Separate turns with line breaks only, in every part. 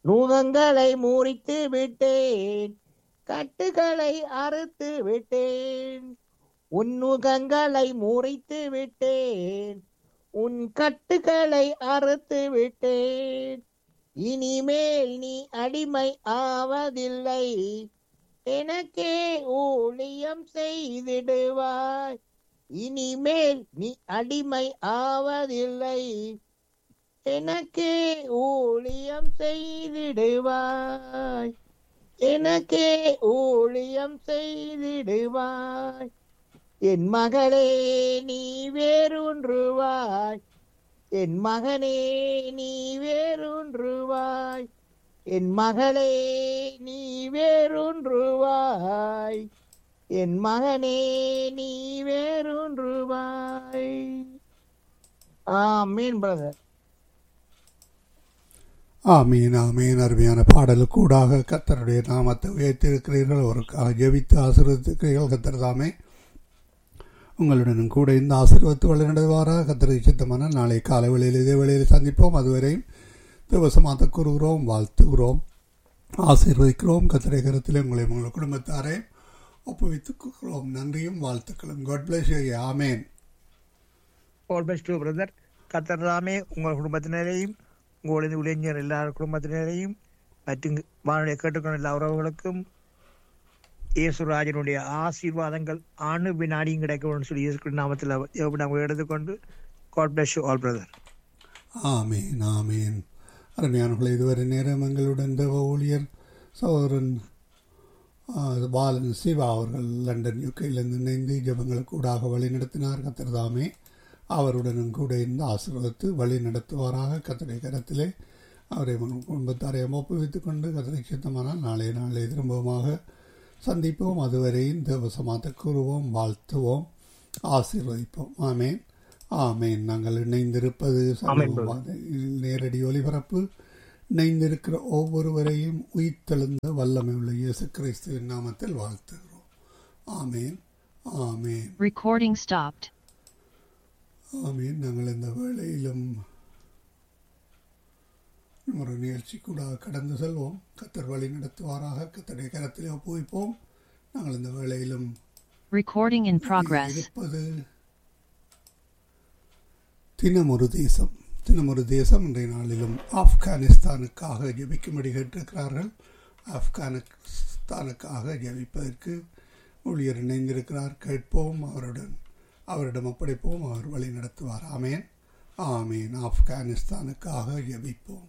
நுகங்களை முறித்து விட்டேன் கட்டுகளை அறுத்து விட்டேன் உன் நுகங்களை முறித்து விட்டேன் உன் கட்டுகளை அறுத்து விட்டேன் இனிமேல் நீ அடிமை ஆவதில்லை எனக்கே ஊழியம் செய்திடுவாய் இனிமேல் நீ அடிமை ஆவதில்லை எனக்கே ஊழியம் செய்திடுவாய் எனக்கே ஊழியம் செய்திடுவாய் என் மகளே நீ வேறொன்றுவாய் என் மகனே நீ வேறொன்றுவாய் என் மகளே நீ வேறொன்றுவாய் என் மகனே நீ வேறொன்றுவாய் ஆமீன் பிரதர்
ஆமீன் ஆமீன் அருமையான பாடலுக்கூடாக கத்தருடைய நாமத்தை உயர்த்திருக்கிறீர்கள் அவருக்காக ஜெபித்து ஆசீர்வதிக்கிறீர்கள் கத்தர் தாமே உங்களுடனும் கூட இந்த ஆசீர்வத்து வழிநடவாராக கத்தரை சித்தமான நாளை காலை வேளையில் இதே வேளையில் சந்திப்போம் அதுவரையும் திவசமாக கூறுகிறோம் வாழ்த்துகிறோம் ஆசீர்வதிக்கிறோம் கத்தரை கரத்தில் உங்களை உங்கள் குடும்பத்தாரை ஒப்புவித்துக்கிறோம் நன்றியும் வாழ்த்துக்களும் God bless amen
all best brother Qatar தாமே உங்கள் குடும்பத்தினரையும் உங்களது இளைஞர் எல்லார் குடும்பத்தினரையும் மற்றும் வானொலியை கேட்டுக்கொண்ட எல்லா உறவுகளுக்கும் இயேசுராஜனுடைய ஆசீர்வாதங்கள் அணு வினாடியும் கிடைக்கணும்னு சொல்லி இயேசு நாமத்தில் நாங்கள் எடுத்துக்கொண்டு காட் பிளஸ் ஆல் பிரதர்
ஆமீன் ஆமீன் அருமையானவர்களை இதுவரை நேரம் எங்களுடன் தேவ ஊழியர் சகோதரன் ஆ, பாலன் சிவா அவர்கள் லண்டன் யூகேயிலிருந்து இணைந்து ஜபங்களுக்கு கூடாக வழி நடத்தினார் கத்திரதாமே அவருடனும் கூட இருந்து ஆசீர்வதித்து வழி நடத்துவாராக கத்தனை கரத்திலே அவரை உங்கள் குடும்பத்தாரையும் ஒப்புவித்துக் கொண்டு கத்தனை சித்தமானால் நாளை நாளை திரும்பமாக சந்திப்போம் அதுவரையும் தேவசமாத்த கூறுவோம் வாழ்த்துவோம் ஆசீர்வதிப்போம் ஆமேன் ஆமேன் நாங்கள் இணைந்திருப்பது சமூக நேரடி ஒலிபரப்பு இணைந்திருக்கிற ஒவ்வொருவரையும் உயிர்த்தெழுந்த வல்லமை உள்ள இயேசு கிறிஸ்துவின் நாமத்தில் வாழ்த்துகிறோம் ஆமேன் ஆமேன்
Recording stopped.
ஆமீன் நாங்கள் இந்த வேளையிலும் ஒரு நிகழ்ச்சி கூட கடந்து செல்வோம் கத்தர் வழி நடத்துவாராக கத்தருடைய கரத்திலே ஒப்புவிப்போம் நாங்கள் இந்த வேளையிலும்
Recording in progress.
இருப்பது தினமொரு தேசம் தினமொரு தேசம் இன்றைய நாளிலும் ஆப்கானிஸ்தானுக்காக ஜெபிக்கும்படி கேட்டிருக்கிறார்கள் ஆப்கானிஸ்தானுக்காக ஜெபிப்பதற்கு ஊழியர் இணைந்திருக்கிறார் கேட்போம் அவருடன் அவரிடம் ஒப்படைப்போம் அவர் வழி நடத்துவார் ஆமேன் ஆமேன் ஆப்கானிஸ்தானுக்காக ஜெபிப்போம்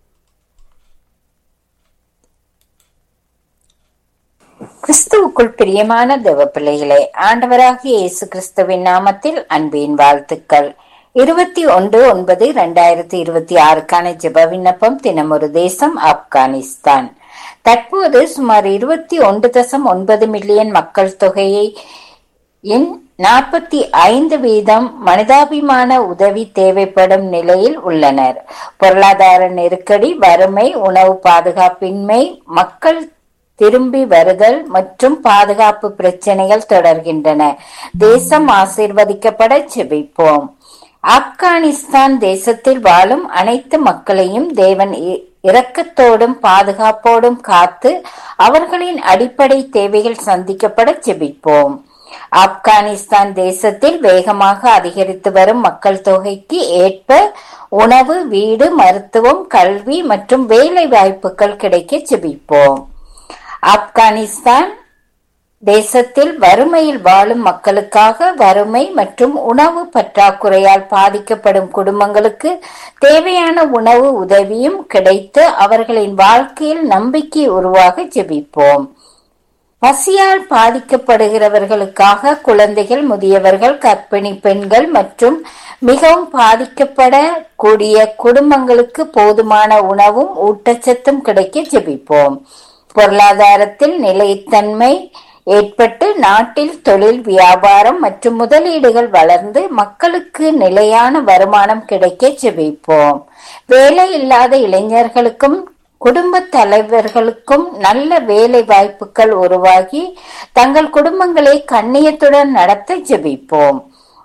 கிறிஸ்துவுக்குள் பிரியமான தேவ பிள்ளைகளே ஆண்டவராகிய இயேசு கிறிஸ்துவின் நாமத்தில் அன்பின் வாழ்த்துக்கள் இருபத்தி ஒன்று ஒன்பது இரண்டாயிரத்தி இருபத்தி ஆறுக்கான ஜெப விண்ணப்பம் தினமொரு தேசம் ஆப்கானிஸ்தான் தற்போது சுமார் இருபத்தி ஒன்று தசம் ஒன்பது மில்லியன் மக்கள் தொகையை இன் நாற்பத்தி ஐந்து வீதம் மனிதாபிமான உதவி தேவைப்படும் நிலையில் உள்ளனர் பொருளாதார நெருக்கடி வறுமை உணவு பாதுகாப்பின்மை மக்கள் திரும்பி வருதல் மற்றும் பாதுகாப்பு பிரச்சனைகள் தொடர்கின்றன தேசம் ஆசீர்வதிக்கப்பட செபிப்போம் ஆப்கானிஸ்தான் தேசத்தில் வாழும் அனைத்து மக்களையும் தேவன் இ- இரக்கத்தோடும் பாதுகாப்போடும் காத்து அவர்களின் அடிப்படை தேவைகள் சந்திக்கப்பட செபிப்போம் ஆப்கானிஸ்தான் தேசத்தில் வேகமாக அதிகரித்து வரும் மக்கள் தொகைக்கு ஏற்ப உணவு வீடு மருத்துவம் கல்வி மற்றும் வேலை வாய்ப்புகள் கிடைக்க செபிப்போம் ஆப்கானிஸ்தான் தேசத்தில் வறுமையில் வாழும் மக்களுக்காக வறுமை மற்றும் உணவு பற்றாக்குறையால் பாதிக்கப்படும் குடும்பங்களுக்கு தேவையான உணவு உதவியும் கிடைத்து அவர்களின் வாழ்க்கையில் நம்பிக்கை உருவாக ஜெபிப்போம் பசியால் பாதிக்கப்படுகிறவர்களுக்காக குழந்தைகள் முதியவர்கள் கர்ப்பிணி பெண்கள் மற்றும் மிகவும் பாதிக்கப்படக்கூடிய குடும்பங்களுக்கு போதுமான உணவும் ஊட்டச்சத்தும் கிடைக்க ஜெபிப்போம் பொருளாதாரத்தில் நிலைத்தன்மை ஏற்பட்டு நாட்டில் தொழில் வியாபாரம் மற்றும் முதலீடுகள் வளர்ந்து மக்களுக்கு நிலையான வருமானம் கிடைக்க ஜெபிப்போம் வேலை இல்லாத இளைஞர்களுக்கும் குடும்ப தலைவர்களுக்கும் நல்ல வேலை வாய்ப்புகள் உருவாகி தங்கள் குடும்பங்களை கண்ணியத்துடன் நடத்த ஜெபிப்போம்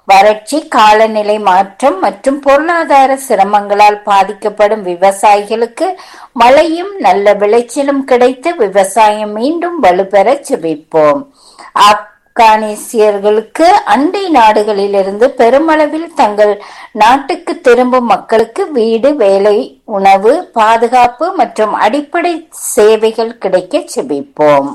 வறட்சி காலநிலை மாற்றம் மற்றும் பொருளாதார சிரமங்களால் பாதிக்கப்படும் விவசாயிகளுக்கு மழையும் நல்ல விளைச்சலும் கிடைத்து விவசாயம் மீண்டும் வலுப்பெற செபிப்போம் ஆப்கானிசியர்களுக்கு அண்டை நாடுகளிலிருந்து பெருமளவில் தங்கள் நாட்டுக்கு திரும்பும் மக்களுக்கு வீடு வேலை உணவு பாதுகாப்பு மற்றும் அடிப்படை சேவைகள் கிடைக்க செபிப்போம்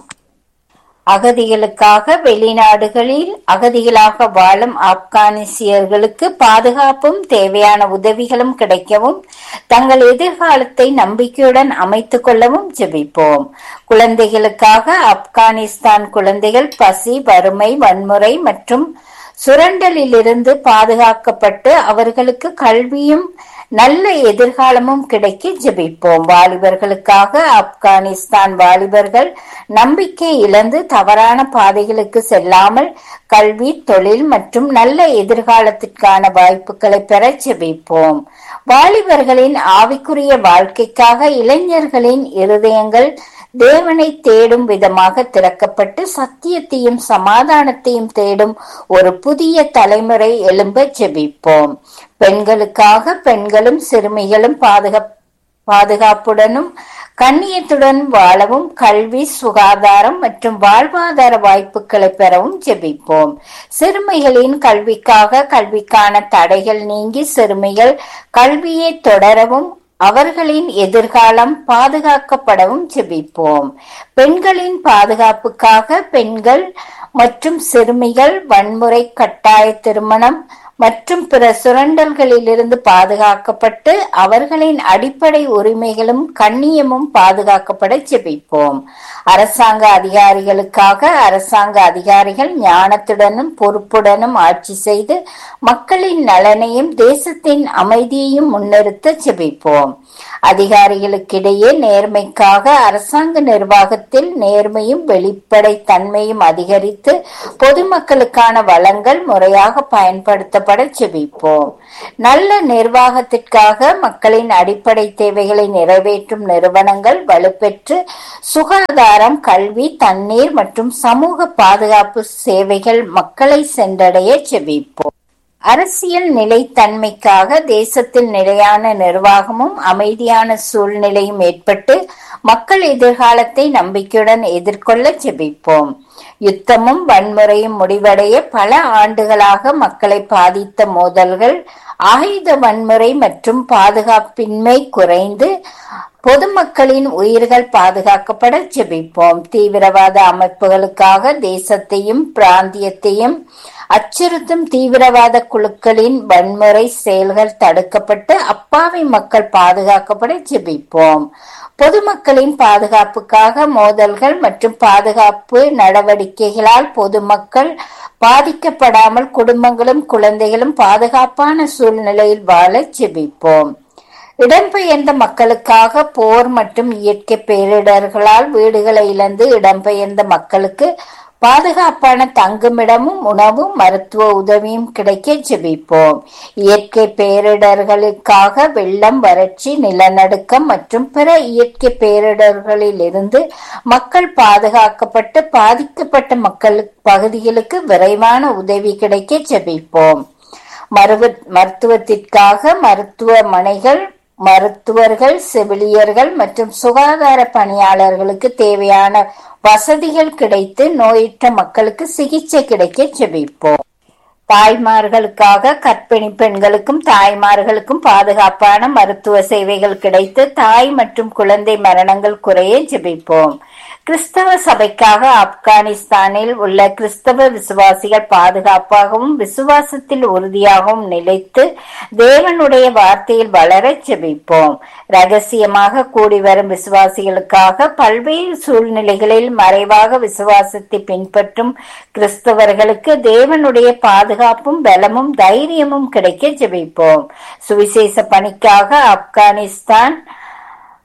அகதிகளுக்காக வெளிநாடுகளில் அகதிகளாக வாழும் ஆப்கானிசியர்களுக்கு பாதுகாப்பும் தேவையான உதவிகளும் கிடைக்கவும் தங்கள் எதிர்காலத்தை நம்பிக்கையுடன் அமைத்துக் கொள்ளவும் ஜெபிப்போம் குழந்தைகளுக்காக ஆப்கானிஸ்தான் குழந்தைகள் பசி வறுமை வன்முறை மற்றும் சுரண்டலிலிருந்து பாதுகாக்கப்பட்டு அவர்களுக்கு கல்வியும் நல்ல எதிர்காலமும் கிடைக்க ஜெபிப்போம் வாலிபர்களுக்காக ஆப்கானிஸ்தான் வாலிபர்கள் நம்பிக்கை இழந்து தவறான பாதைகளுக்கு செல்லாமல் கல்வி தொழில் மற்றும் நல்ல எதிர்காலத்திற்கான வாய்ப்புகளை பெற ஜெபிப்போம் வாலிபர்களின் ஆவிக்குரிய வாழ்க்கைக்காக இளைஞர்களின் இருதயங்கள் தேவனை தேடும் விதமாக திறக்கப்பட்டு சத்தியத்தையும் சமாதானத்தையும் தேடும் ஒரு புதிய தலைமுறை எழும்ப ஜெபிப்போம் பெண்களுக்காக பெண்களும் சிறுமிகளும் பாதுகா பாதுகாப்புடனும் கண்ணியத்துடன் வாழவும் கல்வி சுகாதாரம் மற்றும் வாழ்வாதார வாய்ப்புகளை பெறவும் ஜெபிப்போம் சிறுமிகளின் கல்விக்காக கல்விக்கான தடைகள் நீங்கி சிறுமிகள் கல்வியை தொடரவும் அவர்களின் எதிர்காலம் பாதுகாக்கப்படவும் ஜெபிப்போம் பெண்களின் பாதுகாப்புக்காக பெண்கள் மற்றும் சிறுமிகள் வன்முறை கட்டாய திருமணம் மற்றும் பிற சுரண்டல்களிலிருந்து பாதுகாக்கப்பட்டு அவர்களின் அடிப்படை உரிமைகளும் கண்ணியமும் பாதுகாக்கப்பட ஜெபிப்போம் அரசாங்க அதிகாரிகளுக்காக அரசாங்க அதிகாரிகள் ஞானத்துடனும் பொறுப்புடனும் ஆட்சி செய்து மக்களின் நலனையும் தேசத்தின் அமைதியையும் முன்னிறுத்த ஜெபிப்போம் அதிகாரிகளுக்கிடையே நேர்மைக்காக அரசாங்க நிர்வாகத்தில் நேர்மையும் வெளிப்படை தன்மையும் அதிகரித்து பொதுமக்களுக்கான வளங்கள் முறையாக பயன்படுத்தப்பட செபிப்போம் நல்ல நிர்வாகத்திற்காக மக்களின் அடிப்படை தேவைகளை நிறைவேற்றும் நிறுவனங்கள் வலுப்பெற்று சுகாதாரம் கல்வி தண்ணீர் மற்றும் சமூக பாதுகாப்பு சேவைகள் மக்களை சென்றடைய செபிப்போம் அரசியல் நிலைத்தன்மைக்காக தேசத்தில் நிலையான நிர்வாகமும் அமைதியான சூழ்நிலையும் ஏற்பட்டு மக்கள் எதிர்காலத்தை நம்பிக்கையுடன் எதிர்கொள்ள ஜெபிப்போம் யுத்தமும் வன்முறையும் முடிவடைய பல ஆண்டுகளாக மக்களை பாதித்த மோதல்கள் ஆயுத வன்முறை மற்றும் பாதுகாப்பின்மை குறைந்து பொதுமக்களின் உயிர்கள் பாதுகாக்கப்பட ஜெபிப்போம் தீவிரவாத அமைப்புகளுக்காக தேசத்தையும் பிராந்தியத்தையும் அச்சுறுத்தும் தீவிரவாத குழுக்களின் வன்முறை செயல்கள் தடுக்கப்பட்டு அப்பாவி மக்கள் பாதுகாக்கப்பட ஜெபிப்போம் பொதுமக்களின் பாதுகாப்புக்காக மோதல்கள் மற்றும் பாதுகாப்பு நடவடிக்கைகளால் பொதுமக்கள் பாதிக்கப்படாமல் குடும்பங்களும் குழந்தைகளும் பாதுகாப்பான சூழ்நிலையில் வாழ ஜெபிப்போம் இடம்பெயர்ந்த மக்களுக்காக போர் மற்றும் இயற்கை பேரிடர்களால் வீடுகளை இழந்து இடம்பெயர்ந்த மக்களுக்கு பாதுகாப்பான தங்குமிடமும் உணவும் மருத்துவ உதவியும் கிடைக்க ஜெபிப்போம் இயற்கை பேரிடர்களுக்காக வெள்ளம் வறட்சி நிலநடுக்கம் மற்றும் பிற இயற்கை பேரிடர்களில் இருந்து மக்கள் பாதுகாக்கப்பட்டு பாதிக்கப்பட்ட மக்கள் பகுதிகளுக்கு விரைவான உதவி கிடைக்க ஜெபிப்போம் மருவ மருத்துவத்திற்காக மருத்துவமனைகள் மருத்துவர்கள் செவிலியர்கள் மற்றும் சுகாதார பணியாளர்களுக்கு தேவையான வசதிகள் கிடைத்து நோயற்ற மக்களுக்கு சிகிச்சை கிடைக்க செபிப்போம் தாய்மார்களுக்காக கர்ப்பிணி பெண்களுக்கும் தாய்மார்களுக்கும் பாதுகாப்பான மருத்துவ சேவைகள் கிடைத்து தாய் மற்றும் குழந்தை மரணங்கள் குறைய ஜெபிப்போம் கிறிஸ்தவ சபைக்காக ஆப்கானிஸ்தானில் உள்ள கிறிஸ்தவ விசுவாசிகள் பாதுகாப்பாகவும் விசுவாசத்தில் உறுதியாகவும் நிலைத்து தேவனுடைய வார்த்தையில் வளர ஜெபிப்போம் ரகசியமாக கூடி வரும் விசுவாசிகளுக்காக பல்வேறு சூழ்நிலைகளில் மறைவாக விசுவாசத்தை பின்பற்றும் கிறிஸ்தவர்களுக்கு தேவனுடைய பாதுகாப்பும் பலமும் தைரியமும் கிடைக்க ஜெபிப்போம் சுவிசேஷ பணிக்காக ஆப்கானிஸ்தான்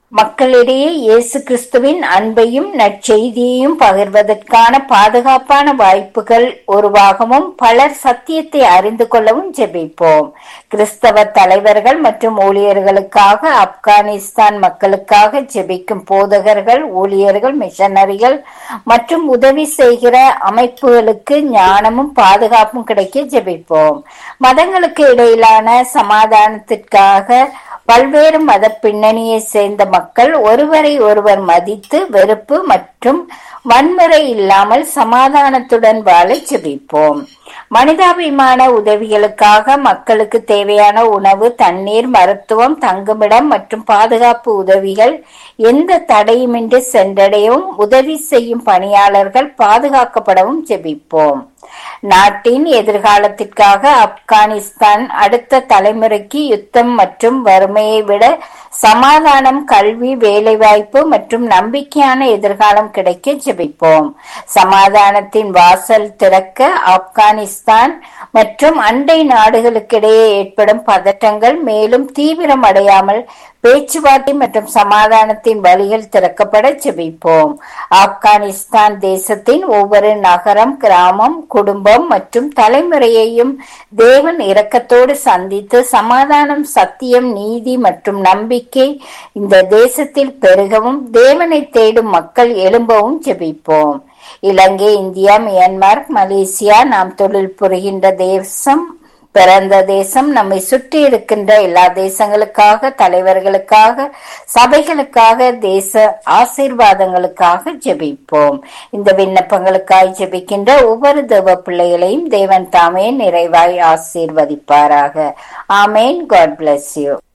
மக்களிடையே இயேசு கிறிஸ்துவின் அன்பையும் நற்செய்தியையும் பகிர்வதற்கான பாதுகாப்பான வாய்ப்புகள் உருவாகவும் பலர் சத்தியத்தை அறிந்து கொள்ளவும் ஜெபிப்போம் கிறிஸ்தவ தலைவர்கள் மற்றும் ஊழியர்களுக்காக ஆப்கானிஸ்தான் மக்களுக்காக ஜெபிக்கும் போதகர்கள் ஊழியர்கள் மிஷனரிகள் மற்றும் உதவி செய்கிற அமைப்புகளுக்கு ஞானமும் பாதுகாப்பும் கிடைக்க ஜெபிப்போம் மதங்களுக்கு இடையிலான சமாதானத்திற்காக பல்வேறு மத பின்னணியை சேர்ந்த மக்கள் ஒருவரை ஒருவர் மதித்து வெறுப்பு மற்றும் வன்முறை இல்லாமல் சமாதானத்துடன் வாழ ஜெபிப்போம் மனிதாபிமான உதவிகளுக்காக மக்களுக்கு தேவையான உணவு தண்ணீர் மருத்துவம் தங்குமிடம் மற்றும் பாதுகாப்பு உதவிகள் எந்த தடையுமின்றி சென்றடையவும் உதவி செய்யும் பணியாளர்கள் பாதுகாக்கப்படவும் ஜெபிப்போம் நாட்டின் எதிர்காலத்திற்காக ஆப்கானிஸ்தான் அடுத்த தலைமுறைக்கு யுத்தம் மற்றும் வறுமையை விட சமாதானம் கல்வி வேலைவாய்ப்பு மற்றும் நம்பிக்கையான எதிர்காலம் கிடைக்க ஜெபிப்போம் சமாதானத்தின் வாசல் திறக்க ஆப்கானிஸ்தான் மற்றும் அண்டை நாடுகளுக்கிடையே ஏற்படும் பதட்டங்கள் மேலும் தீவிரம் அடையாமல் பேச்சுவார்த்தை மற்றும் சமாதானத்தின் வழிகள் திறக்கப்பட ஜெபிப்போம் ஆப்கானிஸ்தான் தேசத்தின் ஒவ்வொரு நகரம் கிராமம் குடும்பம் மற்றும் தலைமுறையையும் தேவன் இரக்கத்தோடு சந்தித்து சமாதானம் சத்தியம் நீதி மற்றும் நம்பிக்கை இந்த தேசத்தில் பெருகவும் தேவனை தேடும் மக்கள் எழும்பவும் ஜெபிப்போம் இலங்கை இந்தியா மியான்மர் மலேசியா நாம் தொழில் புரிகின்ற தேசம் பிறந்த தேசம் நம்மை சுற்றி இருக்கின்ற எல்லா தேசங்களுக்காக தலைவர்களுக்காக சபைகளுக்காக தேச ஆசீர்வாதங்களுக்காக ஜெபிப்போம் இந்த விண்ணப்பங்களுக்காய் ஜெபிக்கின்ற ஒவ்வொரு தேவ பிள்ளைகளையும் தேவன் தாமே நிறைவாய் ஆசீர்வதிப்பாராக ஆமேன் காட் பிளஸ் யூ